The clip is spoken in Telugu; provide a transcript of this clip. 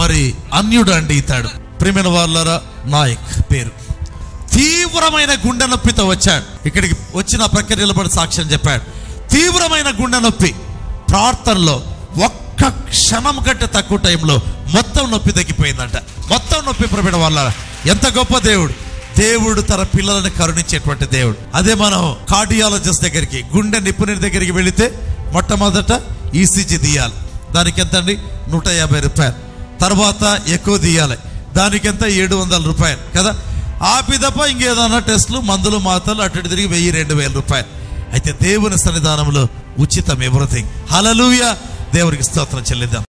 మరి అన్యుడు అండి ఇతాడు ప్రేమైన వాళ్ళరా నాయక్ పేరు తీవ్రమైన గుండె నొప్పితో వచ్చాడు ఇక్కడికి వచ్చిన ప్రక్కన నిలబడి సాక్ష్యం చెప్పాడు తీవ్రమైన గుండె నొప్పి ప్రార్థనలో ఒక్క క్షణం కంటే తక్కువ టైంలో మొత్తం నొప్పి తగ్గిపోయిందంట మొత్తం నొప్పి ప్రబిడ వాళ్ళ ఎంత గొప్ప దేవుడు దేవుడు తన పిల్లలను కరుణించేటువంటి దేవుడు అదే మనం కార్డియాలజిస్ట్ దగ్గరికి గుండె నిపుణుడి దగ్గరికి వెళితే మొట్టమొదట ఈసీజీ తీయాలి దానికి ఎంత అండి నూట యాభై రూపాయలు తర్వాత ఎక్కువ తీయాలి దానికి ఎంత ఏడు వందల రూపాయలు కదా ఆ పిదప ఇంకేదన్నా టెస్టులు మందులు మాతలు అటు ఇటు తిరిగి వెయ్యి రెండు వేల రూపాయలు అయితే దేవుని సన్నిధానంలో ఉచితం ఎవ్రీథింగ్ హలలుయ దేవునికి స్తోత్రం చెల్లిద్దాం